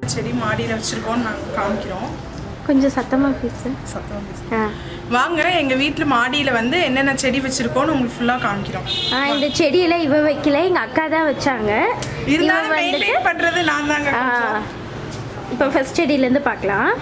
செடி மாடியில் வச்சுருக்கோம்னு நாங்கள் காமிக்கிறோம் கொஞ்சம் சத்தமாக பேசு சத்தம் பேசு. ஆ வாங்க எங்கள் வீட்டில் மாடியில் வந்து என்னென்ன செடி வச்சுருக்கோன்னு உங்களுக்கு ஃபுல்லாக காமிக்கிறோம் ஆ, இந்த செடியெல்லாம் இவ வைக்கல எங்க அக்கா தான் வச்சாங்க இருந்தாலும் இவ வந்துட்டு மெயின்டைன் பண்ணுறது நான் தாங்க ஆ, கொஞ்சம். இப்போ ஃபர்ஸ்ட் செடியிலேருந்து பார்க்கலாம்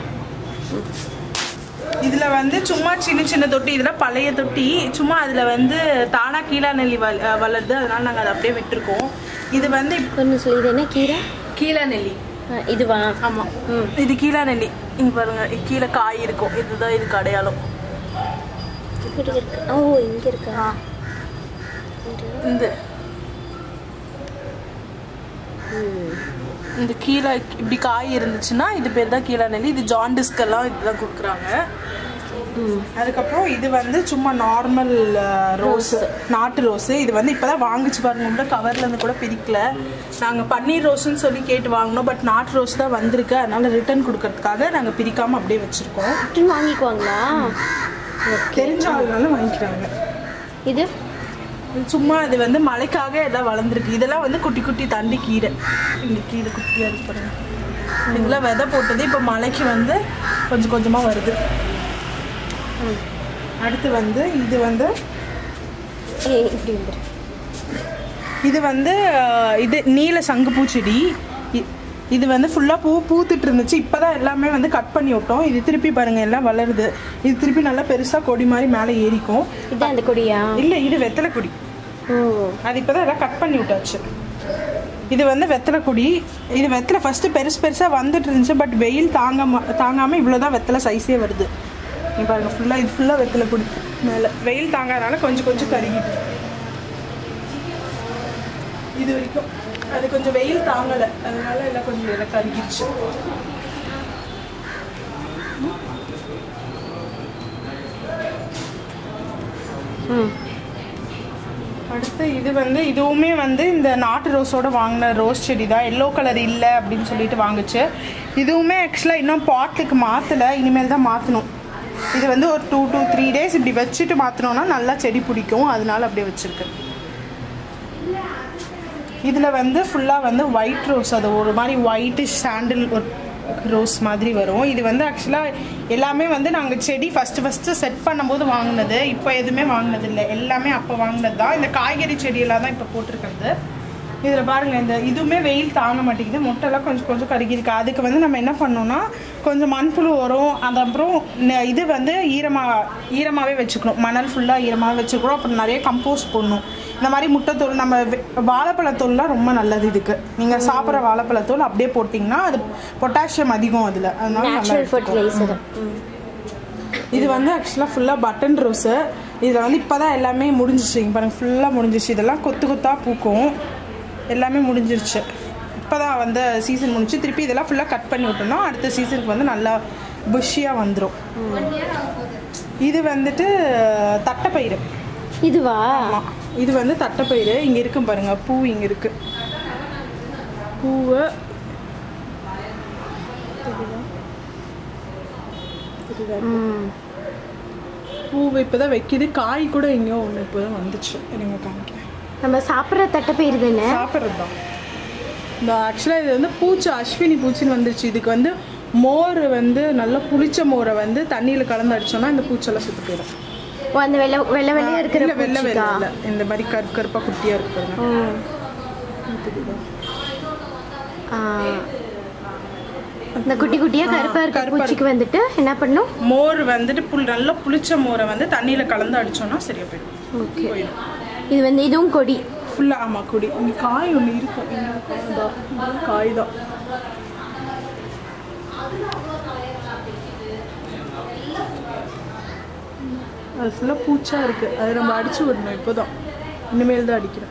இதுல வந்து சும்மா சின்ன சின்ன தொட்டி இதெல்லாம் பழைய தொட்டி சும்மா அதுல வந்து தானா கீழா நெல்லி வள அஹ் வளருது அதனால நாங்க அதை அப்படியே விட்டுருக்கோம் இது வந்து இப்ப ஒன்று சொல்லி இது என்ன கீரை கீழா நெல்லி ஆ, இதுவா ஆமா ம் இது கீழா நெல்லி இங்க பாருங்க இ- கீழே காய் இருக்கும் இதுதான் இதுக்கு அடையாளம் இப்படி இருக்கு ஓ இங்க இருக்கா இந்த இந்த கீழே இப்படி காய் இருந்துச்சுன்னா இது பேர் தான் கீழா நெல்லி இது ஜாண்டிஸ்க்கெல்லாம் இதுதான் கொடுக்குறாங்க ம் அதுக்கப்புறம் இது வந்து சும்மா நார்மல் ரோஸ் நாட்டு ரோஸ் இது வந்து இப்பதான் வாங்கிச்சு பாருங்க உள்ள கவர்ல இருந்து கூட பிரிக்கல நாங்க பன்னீர் ரோஸ்னு சொல்லி கேட்டு வாங்கினோம் பட் நாட்டு ரோஸ் தான் வந்திருக்கு அதனால ரிட்டர்ன் கொடுக்கறதுக்காக நாங்க பிரிக்காம அப்படியே வச்சிருக்கோம் இப்படி வாங்கிக்குவாங்களா தெரிஞ்ச ஆளுனால வாங்கிக்கிறாங்க இது இது சும்மா இது வந்து மழைக்காக எல்லாம் வளர்ந்துருக்கு இதெல்லாம் வந்து குட்டி குட்டி தண்டி கீரை இந்த கீரை குட்டியா இருக்கு பாருங்க இதெல்லாம் விதை போட்டது இப்போ மழைக்கு வந்து கொஞ்சம் கொஞ்சமா வருது அடுத்து வந்து இது வந்து ஏ இப்படி வந்துரு இது வந்து அஹ், இது நீல சங்குப்பூ செடி இ- இது வந்து ஃபுல்லாக பூ பூத்துட்டு இருந்துச்சு இப்போதான் எல்லாமே வந்து கட் பண்ணி விட்டோம் இது திருப்பி பாருங்க எல்லாம் வளருது இது திருப்பி நல்லா பெருசாக கொடி மாதிரி மேலே ஏறிக்கும் இதான் அந்த கொடியா இல்லை இது வெத்தலை கொடி ஓ அது இப்போதான் எல்லாம் கட் பண்ணி விட்டாச்சு இது வந்து வெத்தலை கொடி இது வெத்தலை ஃபர்ஸ்ட் பெருசு பெருசாக வந்துட்டு இருந்துச்சு பட் வெயில் தாங்காம தாங்காமல் இவ்வளோ தான் வெத்தலை சைஸே வருது நீ பாருங்க ஃபுல்லாக இது ஃபுல்லாக வெத்தலை கொடி மேலே வெயில் தாங்காதனால கொஞ்சம் கொஞ்சம் கருகிட்டு இது வரைக்கும் அது கொஞ்சம் வெயில் தாங்கலை அதனால எல்லாம் கொஞ்சம் எல்லாம் கருகிடுச்சு ம் அடுத்து இது வந்து இதுவுமே வந்து இந்த நாட்டு ரோஸோட வாங்கின ரோஸ் செடி தான் எல்லோ கலர் இல்லை அப்படின்னு சொல்லிட்டு வாங்குச்சு இதுவுமே ஆக்சுவலாக இன்னும் பாட்டுக்கு மாற்றலை இனிமேல் தான் மாற்றணும் இது வந்து ஒரு டூ டூ த்ரீ டேஸ் இப்படி வச்சுட்டு மாற்றினோன்னா நல்லா செடி பிடிக்கும் அதனால அப்படியே வச்சுருக்கேன் இதில் வந்து ஃபுல்லாக வந்து ஒயிட் ரோஸ் அது ஒரு மாதிரி ஒயிட்டிஷ் சாண்டில் ஒரு ரோஸ் மாதிரி வரும் இது வந்து ஆக்சுவலாக எல்லாமே வந்து நாங்கள் செடி ஃபஸ்ட்டு ஃபஸ்ட்டு செட் பண்ணும்போது வாங்கினது இப்போ எதுவுமே வாங்கினது இல்லை எல்லாமே அப்போ வாங்கினது தான் இந்த காய்கறி செடியெல்லாம் தான் இப்போ போட்டிருக்கிறது இதில் பாருங்கள் இந்த இதுவுமே வெயில் தாங்க மாட்டேங்குது முட்டைலாம் கொஞ்சம் கொஞ்சம் கருகிருக்கு அதுக்கு வந்து நம்ம என்ன பண்ணோம்னா கொஞ்சம் மண்புழு உரம் அது அப்புறம் ந- இது வந்து ஈரமாக ஈரமாகவே வச்சுக்கணும் மணல் ஃபுல்லாக ஈரமாக வச்சுக்கணும் அப்புறம் நிறைய கம்போஸ்ட் போடணும் இந்த மாதிரி முட்டைத்தோல் நம்ம வெ- வாழைப்பழத்தோல்லாம் ரொம்ப நல்லது இதுக்கு நீங்கள் சாப்பிட்ற வாழைப்பழத்தோல் அப்படியே போட்டிங்கன்னா அது பொட்டாசியம் அதிகம் அதில் அதனால நல்லா நேச்சுரல் எடுத்துக்கும். ஃபர்டிலைசர் இது வந்து ஆக்சுவலாக ஃபுல்லாக பட்டன் ரோஸு இதில் வந்து இப்போ தான் எல்லாமே முடிஞ்சிச்சு இங்க பாருங்க ஃபுல்லாக முடிஞ்சிச்சு இதெல்லாம் கொத்து கொத்தாக பூக்கும் எல்லாமே முடிஞ்சிருச்சு இப்போ தான் வந்து சீசன் முடிஞ்சு திருப்பி இதெல்லாம் ஃபுல்லாக கட் பண்ணி விட்டோம்னா அடுத்த சீசனுக்கு வந்து நல்லா புஷ்ஷியாக வந்துடும் இது வந்துட்டு தட்டைப்பயிறு இதுவா ஆமாம் இது வந்து தட்டைப்பயிறு இங்கே இருக்கும் பாருங்க பூ இங்கே இருக்கு பூவு ம் பூ இப்போ தான் வைக்கிது காய் கூட எங்கேயோ ஒன்று இப்போ தான் வந்துச்சு எனக்கு காமிக்கிறேன் நம்ம சாப்பிட்ற தட்டைப்பயிறு தானே சாப்பிட்றது தான் இந்த ஆக்சுவலாக இது வந்து பூச்சி அஸ்வினி பூச்சின்னு வந்துருச்சு இதுக்கு வந்து மோர் வந்து நல்லா புளிச்ச மோரை வந்து தண்ணியில் கலந்து அடிச்சோம்னா இந்த பூச்செல்லாம் சுட்டு போயிடும் ஓ அந்த வெள்ளை வெள்ளை வெள்ளையா இருக்கிற இல்ல, வெள்ளை வெள்ளை பூச்சிக்கா? இல்ல. இந்த மாதிரி கரு கருப்பாக குட்டியாக இருக்கு பாருங்க ம். ஆ. இந்த குட்டி குட்டியா கருப்பா இருக்க கருப்பா பூச்சிக்கு வந்துட்டு என்ன பண்ணும் மோர் வந்துட்டு புல் நல்லா புளிச்ச மோரை வந்து தண்ணியில் கலந்து அடிச்சோம்னா சரியா போயிடும் ஓகே போயிடும் இது வந்து இதுவும் கொடி ஃபுல்லாக ஆமாம் குடி இங்கே காய் ஒன்று இருக்கும் இங்க இருக்கும். இதோ, இதோ காய் தான் அது ஃபுல்லாக பூச்சா இருக்கு அது நம்ம அடிச்சு விடணும் இப்போதான் இனிமேல் தான் அடிக்கிறேன்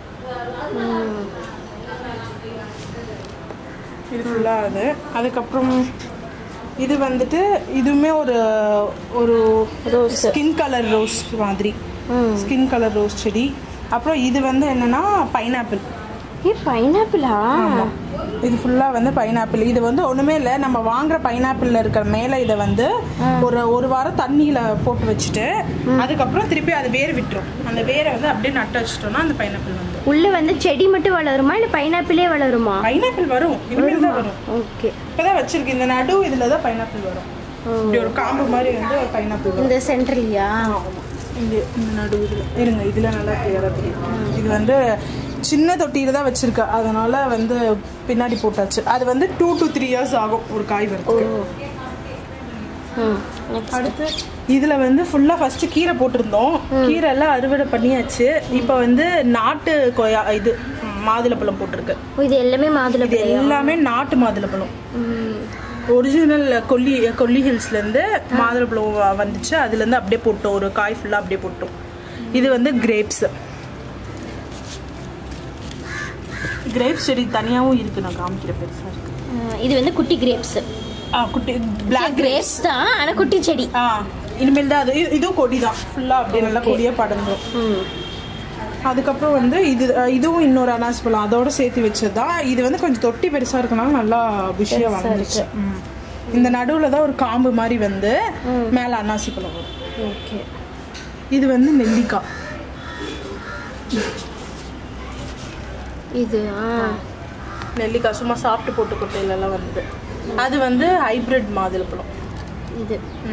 இது ஃபுல்லாக அது அதுக்கப்புறம் இது வந்துட்டு இதுவுமே ஒரு ஒரு ரோஸ் ஸ்கின் கலர் ரோஸ் மாதிரி ம் ஸ்கின் கலர் ரோஸ் செடி அப்புறம் இது வந்து என்னன்னா பைனாப்பிள் ஏ பைனாப்பிளா ஆமா. இது ஃபுல்லா வந்து பைனாப்பிள் இது வந்து ஒண்ணுமே இல்லை நம்ம வாங்குற பைனாப்பிள்ல இருக்கிற மேல இதை வந்து ஒரு ஒரு வாரம் தண்ணியில போட்டு வச்சுட்டு அதுக்கப்புறம் திருப்பி அது வேர் விட்டுரும் அந்த வேரை வந்து அப்படியே நட்டு வச்சிட்டோம்னா அந்த பைனாப்பிள் வந்து உள்ள வந்து செடி மட்டும் வளருமா இல்ல பைனாப்பிளே வளருமா பைனாப்பிள் வரும் இனிமேல் தான் வரும் ஓகே இப்பதான் வச்சிருக்கு இந்த நடு இதுல தான் பைனாப்பிள் வரும் இப்படி ஒரு காம்பு மாதிரி வந்து ஒரு பைனாப்பிள் வரும் இந்த சென்ட்ரல்லையா இங்க இந்த நடு இதுல இருங்க இதுல நல்லா கிளியரா தெரியும் இது வந்து சின்ன தொட்டியில தான் வச்சிருக்க அதனால வந்து பின்னாடி போட்டாச்சு அது வந்து டூ டு த்ரீ இயர்ஸ் ஆகும் ஒரு காய் வரதுக்கு ம் அடுத்து இதுல வந்து ஃபுல்லா ஃபர்ஸ்ட் கீரை போட்டிருந்தோம் கீரை எல்லாம் அறுவடை பண்ணியாச்சு இப்போ வந்து நாட்டு கொய்யா இது ம், மாதுளப்பழம் போட்டிருக்கு ஓ, இது எல்லாமே மாதுளை இது எல்லாமே நாட்டு மாதுளப்பழம் ம். ஒரிஜினல் கொல்லி கொல்லி ஹில்ஸ்ல இருந்து மாதுளப்பழம் வ- வந்துச்சு அதுல இருந்து அப்படியே போட்டோம் ஒரு காய் ஃபுல்லா அப்படியே போட்டோம் இது வந்து கிரேப்ஸ் கிரேப்ஸ் செடி தனியாவும் இருக்கு நான் காமிக்கிற பெருசா இருக்கு ஆ, இது வந்து குட்டி கிரேப்ஸ் ஆ குட்டி பிளாக் கிரேப்ஸ் தான் ஆனா குட்டி செடி ஆ இனிமேல் தான் அது இது- இதுவும் கொடி தான் ஃபுல்லா அப்படியே நல்லா கொடியா படர்ந்துரும் ம் அதுக்கப்புறம் வந்து இது அஹ், இதுவும் இன்னொரு அனாசி பழம் அதோட சேர்த்து வச்சதுதான் இது வந்து கொஞ்சம் தொட்டி பெருசா இருக்கனால நல்லா விஷயம் வந்துருச்சு ம். இந்த நடுவுல தான் ஒரு காம்பு மாதிரி வந்து மேல அனாசி பழம் வரும் ஓகே இது வந்து நெல்லிக்காய் இது ஆ நெல்லிக்காய் சும்மா சாப்பிட்டு போட்டு கொட்டையில எல்லாம் வந்து அது வந்து ஹைபிரிட் மாதுளப்பழம் இது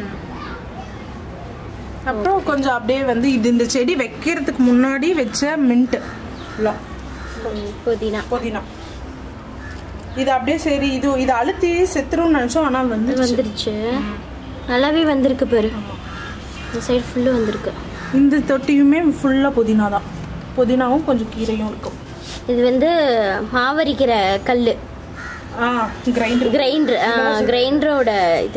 அப்புறம் கொஞ்சம் அப்படியே வந்து இது இந்த செடி வைக்கிறதுக்கு முன்னாடி வச்ச மின்ட் ம், புதினா புதினா இது அப்படியே சரி இது இது அழுத்தி செத்துரும்னு நினைச்சோம் ஆனா வந்து வந்துருச்சு நல்லாவே வந்திருக்கு பாரு இந்த சைடு ஃபுல்லு வந்திருக்கு இந்த தொட்டியுமே ஃபுல்லா புதினா தான் புதினாவும் கொஞ்சம் கீரையும் இருக்கும் இது வந்து மாவரிக்கிற கல் ஆ கிரைண்டர் கிரைண்டர் கிரைண்டரோட இது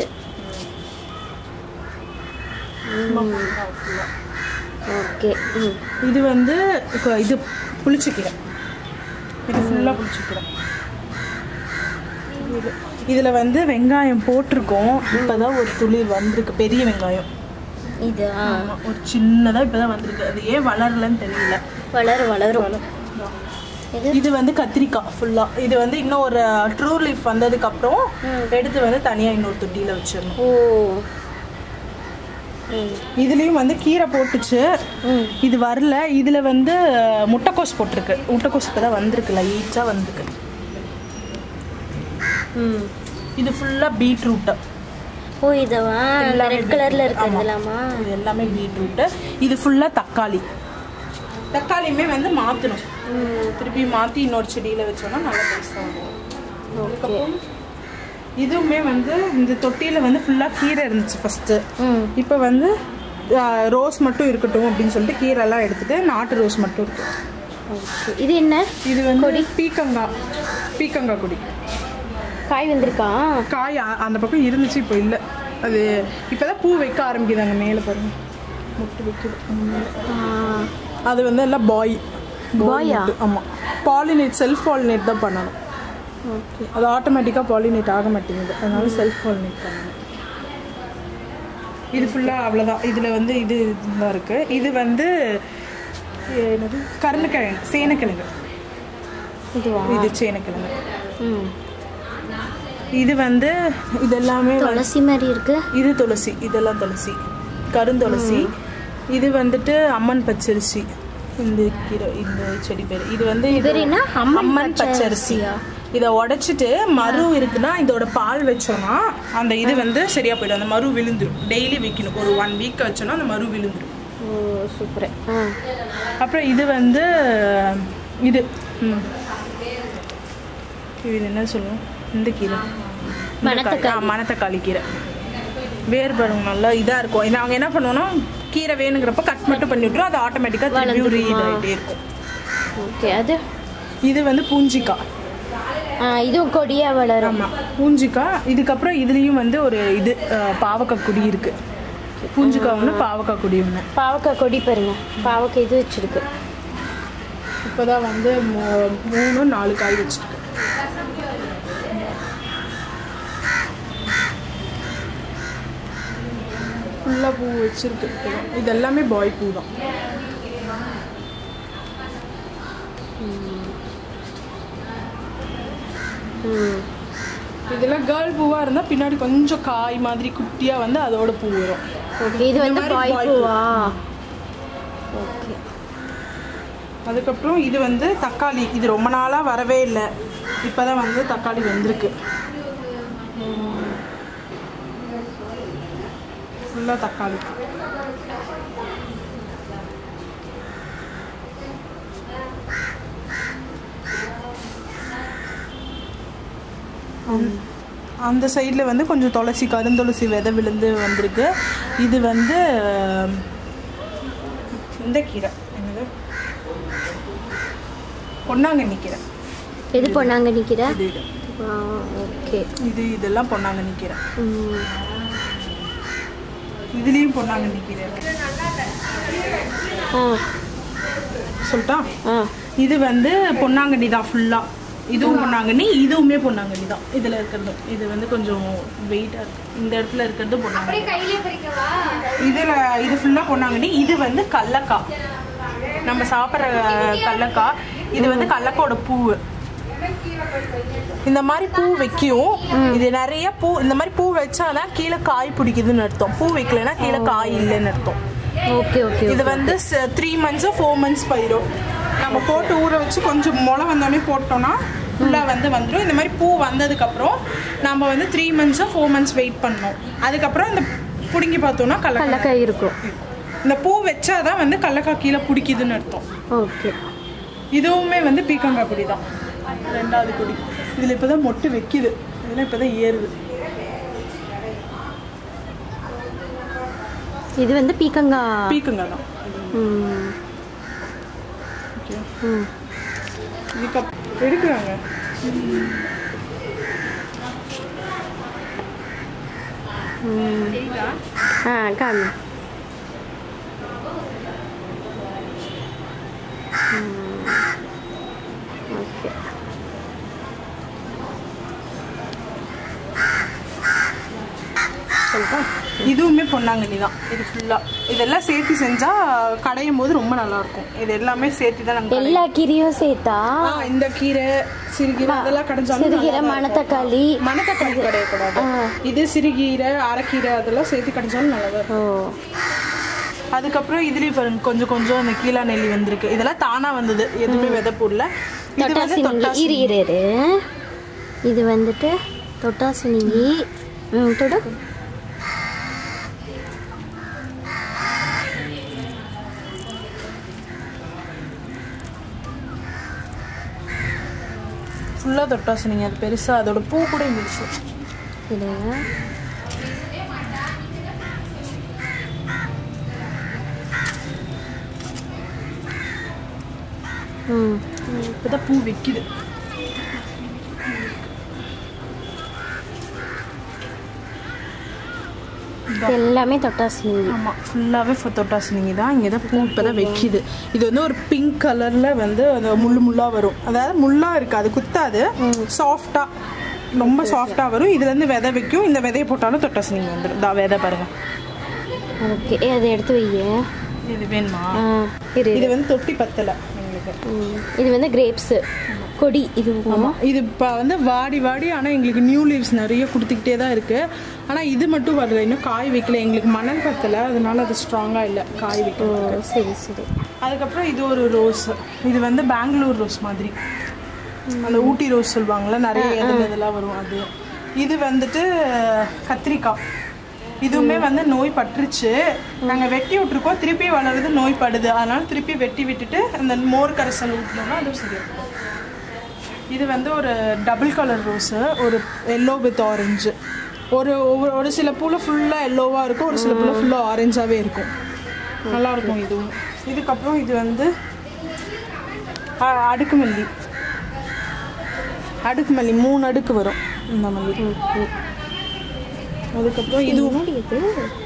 ஓகே ம் இது வந்து க- இது புளிச்சக்கீரை இது ஃபுல்லா புளிச்சக்கீரை இது இதுல வந்து வெங்காயம் போட்டிருக்கோம் இப்பதான் ஒரு துளிர் வந்திருக்கு பெரிய வெங்காயம் இது ஆ ஆமா, ஒரு சின்னதா இப்பதான் வந்திருக்கு அது ஏன் வளரலன்னு தெரியல வளர வளரும் இது இது வந்து கத்திரிக்காய் ஃபுல்லா இது வந்து இன்னும் ஒரு ட்ரூ லீஃப் வந்ததுக்கு அப்புறம் எடுத்து வந்து தனியா இன்னொரு தொட்டியில வச்சிடணும் ஓ ம் இதுலயும் வந்து கீரை போட்டுச்சு ம் இது வரல இதுல வந்து முட்டைக்கோஸ் போட்டிருக்கு முட்டைக்கோஸ் இப்பதான் வந்திருக்கு லைட்டா வந்திருக்கு ம் இது ஃபுல்லா பீட்ரூட் ஓ இதவா ரெட் கலர்ல இருக்கிறதுலாமா இது எல்லாமே பீட்ரூட் இது ஃபுல்லா தக்காளி தக்காளியுமே வந்து மாத்தணும் திருப்பி மாத்தி இன்னொரு செடியில வச்சோம்னா நல்லா டேஸ்டா வரும் ஓகே இதுவுமே வந்து இந்த தொட்டியில வந்து ஃபுல்லா கீரை இருந்துச்சு ஃபர்ஸ்ட் ம் இப்போ வந்து ரோஸ் மட்டும் இருக்கட்டும் அப்படின்னு சொல்லிட்டு கீரை எல்லாம் எடுத்துட்டு நாட்டு ரோஸ் மட்டும் இருக்கு ஓகே இது என்ன இது வந்து பீக்கங்காய் பீக்கங்காய் கொடி காய் வந்திருக்கா காய் அ- அந்த பக்கம் இருந்துச்சு இப்போ இல்லை அது இப்போதான் பூ வைக்க ஆரம்பிக்குதாங்க மேலே பாருங்க முட்டு வைக்குது ஆ, அது வந்து எல்லாம் பாய் Boy-ஆ? ஆமாம் பாலினேட் செல்ஃப் பாலினேட் தான் பண்ணணும் ஓகே அது ஆட்டோமேட்டிக்காக பாலினேட் ஆக மாட்டேங்குது அதனால செல்ஃப் பாலினேட் பண்ணணும் இது ஃபுல்லாக அவ்வளோதான் இதில் வந்து இது இதுதான் இருக்குது இது வந்து என்னது கருணக்கிழங்கு சேனக்கிழங்கு இதுவா இது சேனக்கிழங்கு ம் இது வந்து இது எல்லாமே வந்து- துளசி மாதிரி இருக்கு இது துளசி இதெல்லாம் துளசி கருந்துளசி இது வந்துட்டு அம்மன் பச்சரிசி இந்த கீரை இந்த செடி பேர் இது வந்து இது பேர் என்ன? அம்மன் அம்மன் பச்சரிசியா? பச்சரிசியா இதை உடைச்சிட்டு மரு இருக்குன்னா இதோட பால் வச்சோம்னா அந்த இது வந்து சரியா போயிடும் அந்த மரு விழுந்துரும் டெய்லி வைக்கணும் ஒரு ஒன் வீக் வச்சோம்னா அந்த மரு விழுந்துரும் ஓ சூப்பர் ஆ அப்புறம் இது வந்து இது ம். இது என்ன சொல்லுவோம் இந்த கீரை இந்த மணத்தக்காளி. காய். ஆ, மணத்தக்காளி கீரை வேர் பாருங்க நல்லா இதாக இருக்கும் நாங்கள் என்ன பண்ணுவோம்னா கீரை வேணுங்கிறப்ப கட் மட்டும் பண்ணி விட்டுரும் அது ஆட்டோமேட்டிக்காக திரும்பி வளர்ந்துருமா? இதாகிட்டே இருக்கும் ஓகே அது இது வந்து பூஞ்சிக்காய் ஆ இதுவும் கொடியா வளரும் ஆமாம் பூஞ்சிக்காய் இதுக்கப்புறம் இதுலேயும் வந்து ஒரு இது அஹ், பாவக்காய் குடி இருக்கு பூஞ்சிக்காய் ஒன்று பாவக்காய் குடி ஒன்று பாவக்காய் கொடி பாருங்க பாவக்காய் இது வச்சிருக்கு இப்போதான் வந்து மூ- மூணு நாலு காய் வச்சிருக்கு ஃபுல்லாக பூ வச்சிருக்கு இப்போதான். இது எல்லாமே பாய் பூ தான் இதெல்லாம் கேர்ள் பூவாக இருந்தால் பின்னாடி கொஞ்சம் காய் மாதிரி குட்டியாக வந்து அதோட பூ வரும் ஓகே இது இந்த வந்து மாதிரி பாய் boy பூவா ஓகே அதுக்கப்புறம் இது வந்து தக்காளி இது ரொம்ப நாளாக வரவே இல்லை இப்போ தான் வந்து தக்காளி வந்திருக்கு ஃபுல்லாக தக்காளி அந்த- அந்த சைடில் வந்து கொஞ்சம் துளசி கருந்துளசி விதை விழுந்து வந்திருக்கு இது வந்து அஹ், இந்த கீரை என்னது பொன்னாங்கண்ணி கீரை எது பொண்ணாங்க நிக்கிற இது இது ஓகே இது இதெல்லாம் பொன்னாங்கண்ணி கீரை ம் இதுலேயும் பொன்னாங்கண்ணி கீரை இருக்கு ஆ சொல்லிட்டா ஆ இது வந்து பொன்னாங்கண்ணி தான் ஃபுல்லாக இதுவும் பொன்னாங்கண்ணி இதுவுமே பொன்னாங்கண்ணி தான் இதில் இருக்கிறது இது வந்து கொஞ்சம் வெயிட்டாக இருக்கு இந்த இடத்துல இருக்கிறது பொன்னாங்கண்ணி இதில் இது ஃபுல்லாக பொன்னாங்கண்ணி இது வந்து கடலக்காய் நம்ம சாப்பிட்ற கடலக்காய் இது வந்து கடலக்காயோட பூவு இந்த மாதிரி பூ வைக்கும் இது நிறைய பூ இந்த மாதிரி பூ வச்சாதான் கீழே காய் பிடிக்குதுன்னு அர்த்தம் பூ வைக்கலைன்னா கீழே காய் இல்லைன்னு அர்த்தம் ஓகே ஓகே இது வந்து த்ரீ மந்த்ஸோ ஃபோர் மந்த்ஸ் பயிரும் நம்ம போட்டு ஊற வச்சு கொஞ்சம் முளை வந்தோடனே போட்டோம்னா ஃபுல்லாக வந்து வந்துடும் இந்த மாதிரி பூ வந்ததுக்கப்புறம் நம்ம வந்து த்ரீ மந்த்ஸோ ஃபோர் மந்த்ஸ் வெயிட் பண்ணணும் அதுக்கப்புறம் இந்த பிடுங்கி பார்த்தோம்னா கடலக்காய் கடலக்காய் இருக்கும் இந்த பூ வச்சாதான் வந்து கடலக்காய் கீழே பிடிக்குதுன்னு அர்த்தம் ஓகே இதுவுமே வந்து பீக்கங்காய் கொடி தான் ரெண்டாவது கொடி இதில் இப்போ தான் மொட்டு வைக்குது இதெல்லாம் இப்போ தான் ஏறுது இது வந்து பீக்கங்கா பீக்கங்காய் தான் ம் ஓகே ம் இதுக்கு எடுக்கிறாங்க ஆ காமி ஓகே சொல்லிட்டா இதுவுமே பொன்னாங்கண்ணி தான் இது ஃபுல்லாக இதெல்லாம் சேர்த்து செஞ்சால் கடையும் போது ரொம்ப நல்லா இருக்கும் இது எல்லாமே சேர்த்து தான் நாங்கள் எல்லா கீரையும் சேர்த்தா ஆ இந்த கீரை சிறுகீரை அதெல்லாம் கடைஞ்சாலும் சிறுகீரை மணத்தக்காளி மணத்தக்காளி கிடையக்கூடாது இது சிறுகீரை அரைக்கீரை அதெல்லாம் சேர்த்து கடைஞ்சாலும் நல்லா தான் இருக்கும் ஓ அதுக்கப்புறம் இதுலேயும் பாருங்க கொஞ்சம் கொஞ்சம் அந்த கீழா நெல்லி வந்திருக்கு இதெல்லாம் தானா வந்தது எதுவுமே விதை போடல இது வந்து தொட்டாசினிங்கி தொட்டாசி இரு இரு இரு இது வந்துட்டு தொட்டாசினிங்கி ம் தொடு ஃபுல்லாக தொட்டாசினிங்க அது பெருசாக அதோட பூ கூட இருந்துச்சு இது ம் இப்போதான் பூ வைக்குது இது எல்லாமே தொட்டாசினிங்கி ஆமாம் ஃபுல்லாகவே தொட்டாசினிங்க தான் இங்கே தான் பூ இப்போ தான் வைக்குது இது வந்து ஒரு பிங்க் கலரில் வந்து அது முள்ளு முள்ளாக வரும் அதாவது முள்ளாக இருக்காது குத்தாது சாஃப்டாக ரொம்ப சாஃப்டாக வரும் இதுலேருந்து விதை வைக்கும் இந்த விதையை போட்டாலும் தொட்டாசினிங்க வந்துடும் தான் விதை பாருங்கள் ஓகே அதை எடுத்து வையே இது வேணுமா ஆ இரு இது வந்து தொட்டி பத்தலை எங்களுக்கு ம். இது வந்து கிரேப்ஸு கொடி இது ஆமாம் இது இப்போ வந்து வாடி வாடி ஆனால் எங்களுக்கு நியூ லீவ்ஸ் நிறைய கொடுத்துக்கிட்டே தான் இருக்குது ஆனால் இது மட்டும் வரல இன்னும் காய் வைக்கல எங்களுக்கு மணல் பத்தலை அதனால அது ஸ்ட்ராங்காக இல்லை காய் ஓ வைக்க சரி சரி அதுக்கப்புறம் இது ஒரு ரோஸ் இது வந்து பெங்களூர் ரோஸ் மாதிரி அந்த ஊட்டி ரோஸ் சொல்லுவாங்கள்ல நிறைய இதில் இதெல்லாம் வரும் அது இது வந்துட்டு கத்திரிக்காய் இதுவுமே வந்து நோய் பட்டுருச்சு நாங்கள் வெட்டி விட்டுருக்கோம் திருப்பி வளருது நோய் படுது அதனால திருப்பி வெட்டி விட்டுட்டு அந்த மோர் கரைசல் ஊற்றினோம்னா அதுவும் சரியாகும் இது வந்து ஒரு டபுள் கலர் ரோஸு ஒரு எல்லோ வித் ஆரஞ்சு ஒரு ஒவ்வொரு ஒரு சில பூவில் ஃபுல்லாக எல்லோவாக இருக்கும் ஒரு சில பூவில் ஃபுல்லாக ஆரஞ்சாகவே இருக்கும் நல்லா இருக்கும் இதுவும் இதுக்கப்புறம் இது வந்து ஆ, அடுக்கு மல்லி அடுக்கு மல்லி மூணு அடுக்கு வரும் இந்த மல்லி அதுக்கப்புறம் இதுவும் என்னடி இது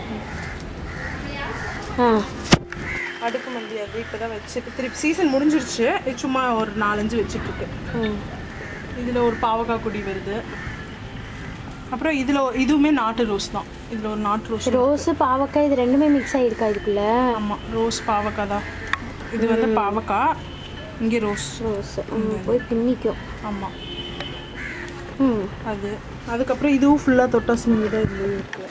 ஆ அடுக்கு மல்லி அது இப்போ தான் வச்சுட்டு திருப்பி சீசன் முடிஞ்சிருச்சு இது சும்மா ஒரு நாலஞ்சு வச்சுட்ருக்கு ம் இதில் ஒரு பாவக்காய் கொடி வருது அப்புறம் இதில் இதுவுமே நாட்டு ரோஸ் தான் இதில் ஒரு நாட்டு ரோஸ் ரோஸு பாவக்காய் இது ரெண்டுமே மிக்ஸ் ஆகிருக்கா இதுக்குள்ள ஆமாம் ரோஸ் பாவக்காய் தான் இது வந்து பாவக்காய் இங்கே ரோஸ் ரோஸ் போய் பின்னிக்கும் ஆமாம் ம் அது அதுக்கப்புறம் இதுவும் ஃபுல்லாக தொட்டாசினி தான் இதுலேயே இருக்கு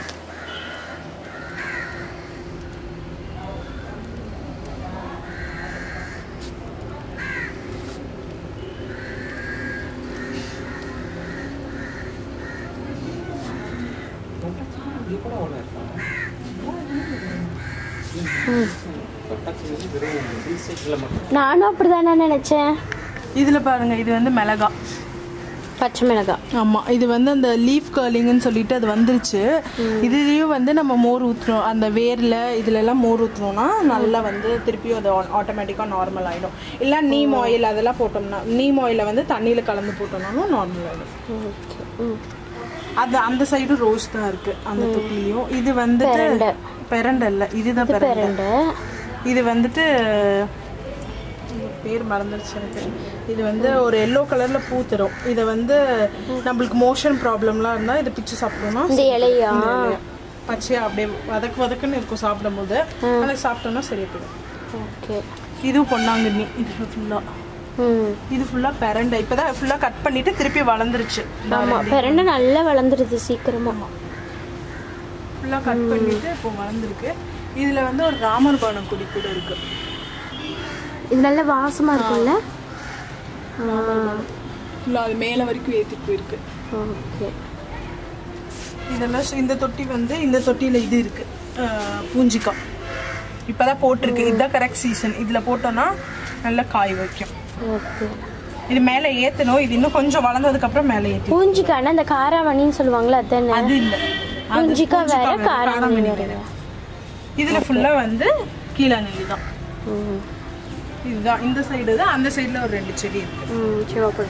நானும் அப்படிதானே நினைச்சேன் இதில் பாருங்க இது வந்து மிளகா பச்சை மிளகாய் ஆமாம் இது வந்து அந்த லீஃப் கர்லிங்னு சொல்லிட்டு அது வந்துருச்சு இதுலேயும் வந்து நம்ம மோர் ஊற்றுறோம் அந்த வேரில் இதுல எல்லாம் மோர் ஊற்றுனோம்னா நல்லா வந்து திருப்பியும் அது ஆட்டோமேட்டிக்காக நார்மல் ஆகிடும் இல்லை நீம் ஆயில் அதெல்லாம் போட்டோம்னா நீம் ஆயிலை வந்து தண்ணியில் கலந்து போட்டோம்னாலும் நார்மல் ஆகிடும் ஓகே ம் அது அந்த சைடு ரோஸ் தான் இருக்கு அந்த தொட்டிலையும் இது வந்துட்டு பெரண்டை. பெரண்டை இல்லை இதுதான் பெரண்டை பெரண்டை இது வந்துட்டு இது பேர் மறந்துருச்சு எனக்கு இது வந்து ஒரு எல்லோ கலர்ல பூ தரும் இதை வந்து நம்மளுக்கு மோஷன் ப்ராப்ளம்லாம் இருந்தால் இதை பிச்சு சாப்பிட்டோம்னா இந்த இலையா இந்த இலைய பச்சையா அப்படியே வதக்கு வதக்குன்னு இருக்கும் சாப்பிடும்போது அதை சாப்பிட்டோம்னா சரியா போயிடும் ஓகே இதுவும் பொன்னாங்கண்ணி இது ஃபுல்லா ம் இது ஃபுல்லா பெரண்டை இப்பதான் ஃபுல்லா கட் பண்ணிட்டு திருப்பி வளர்ந்துருச்சு ஆமாம் பெரண்டை நல்லா வளர்ந்துருது சீக்கிரமா ஃபுல்லா கட் பண்ணிட்டு இப்போ வளர்ந்துருக்கு இதுல வந்து ஒரு ராமர் பானம் குடி கூட இருக்கு இது நல்ல வாசமா இருக்கும்ல ஃபுல்லா அது மேல வரைக்கும் ஏத்திட்டு போயிருக்கு ஓகே இதெல்லாம் சு- இந்த தொட்டி வந்து இந்த தொட்டியில இது இருக்கு அஹ், பூஞ்சிக்காய் இப்பதான் போட்டிருக்கு இதுதான் கரெக்ட் சீசன் இதுல போட்டோம்னா நல்லா காய் வைக்கும் ஓகே இது மேல ஏத்தணும் இது இன்னும் கொஞ்சம் வளர்ந்ததுக்கு அப்புறம் மேல ஏத்தி பூஞ்சிக்கான அந்த காராமணின்னு சொல்லுவாங்களே அதானே அது இல்ல அது பூஞ்சிக்கா வேற பூஞ்சிக்காய் வேற, காராமணி காராமணி வேற வேற. இதுல ஃபுல்லா வந்து கீழே நெல்லி தான் ம் இதுதான் இந்த சைடு தான் அந்த சைடுல ஒரு ரெண்டு செடி இருக்கு ம் சிவப்பு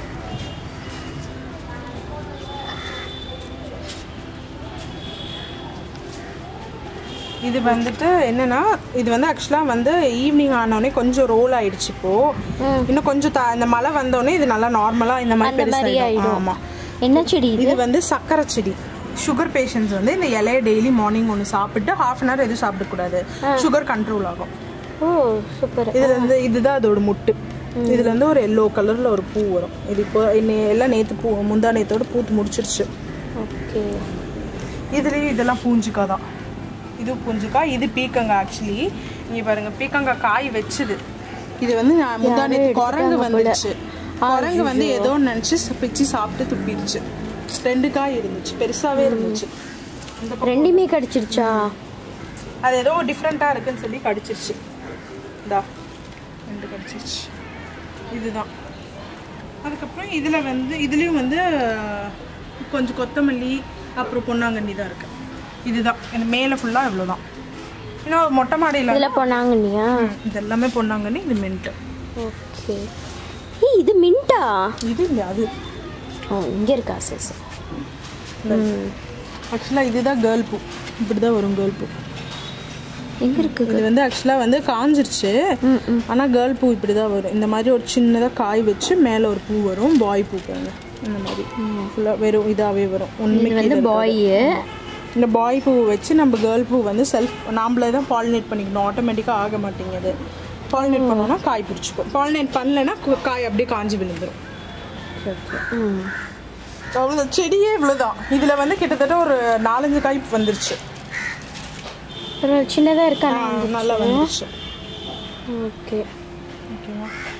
இது வந்துட்டு என்னன்னா இது வந்து ஆக்சுவலா வந்து ஈவினிங் ஆனோடனே கொஞ்சம் ரோல் ஆயிடுச்சு இப்போ ம். இன்னும் கொஞ்சம் த- இந்த மழை வந்தோடனே இது நல்லா நார்மலா இந்த மாதிரி அந்த மாதிரி பெருசாயிடும் ஆயிடும் ஆமா என்ன செடி இது இது வந்து சக்கரை செடி சுகர் பேஷண்ட்ஸ் வந்து இந்த இலைய டெய்லி மார்னிங் ஒன்று சாப்பிட்டு ஹாஃப் அன் ஹவர் எதுவும் சாப்பிடக்கூடாது சுகர் கண்ட்ரோல் ஆகும் ஓ சூப்பர் இதுல இருந்து இதுதான் அதோட முட்டு இதுல இருந்து ஒரு எல்லோ கலர்ல ஒரு பூ வரும் இது இப்போ இன்னை- எல்லாம் நேத்து பூ முந்தா நேத்தோட பூத்து முடிச்சிருச்சு ஓகே இதுலயும் இதெல்லாம் பூஞ்சிக்காய் தான் இது பூஞ்சிக்காய் இது பீக்கங்காய் ஆக்சுவலி இங்க பாருங்க பீக்கங்காய் காய் வச்சுது இது வந்து நான் முந்தா நேத்து குரங்கு வந்துருச்சு குரங்கு வந்து ஏதோ நினைச்சு பிச்சு சாப்பிட்டு துப்பிடுச்சு ரெண்டு காய் இருந்துச்சு பெருசாவே இருந்துச்சு இந்த பக்கம் ரெண்டுமே கடிச்சிருச்சா அது ஏதோ டிஃப்ரெண்ட்டாக இருக்குன்னு சொல்லி கடிச்சிருச்சு இந்தா ரெண்டு கடிச்சிருச்சு இதுதான் அதுக்கப்புறம் இதில் வந்து இதுலேயும் வந்து அஹ், கொஞ்சம் கொத்தமல்லி அப்புறம் பொன்னாங்கண்ணி தான் இருக்கு இதுதான் இந்த மேலே ஃபுல்லாக இவ்வளோதான் இன்னும் மொட்டை மாடியில் இதில் போனாங்க இல்லையா இது எல்லாமே பொன்னாங்கண்ணி இது மின்ட்டு ஓகே ஏய் இது மின்ட்டா இது இல்லை அது ஓ இங்கே இருக்கா சரி சரி ம் ஆக்சுவலாக இதுதான் கேர்ள் பூ இப்படி தான் வரும் கேர்ள் பூ எங்கே இருக்கு இது வந்து ஆக்சுவலாக வந்து காஞ்சிருச்சு ம் ம் ஆனால் கேர்ள் பூ இப்படி தான் வரும் இந்த மாதிரி ஒரு சின்னதாக காய் வச்சு மேலே ஒரு பூ வரும் பாய் பூ பாருங்க இந்த மாதிரி ஃபுல்லாக வெறும் இதாகவே வரும் இது உண்மைக்கு வந்து பாய் இந்த பாய் பூ வச்சு நம்ம கேர்ள் பூ வந்து செல்ஃப் நாமளே தான் பாலினேட் பண்ணிக்கணும் ஆட்டோமேட்டிக்காக ஆக மாட்டேங்குது பாலினேட் பண்ணோம்னா காய் பிடிச்சிக்கும் பாலினேட் பண்ணலைன்னா கு- காய் அப்படியே காஞ்சி விழுந்துடும் ம் அவ்வளோ செடியே இவ்வளோதான் இதில் வந்து கிட்டத்தட்ட ஒரு நாலஞ்சு காய் வந்துருச்சு சின்னதாக இருக்கா ஆ, நல்லா வந்துருச்சு ஓகே ஓகேவா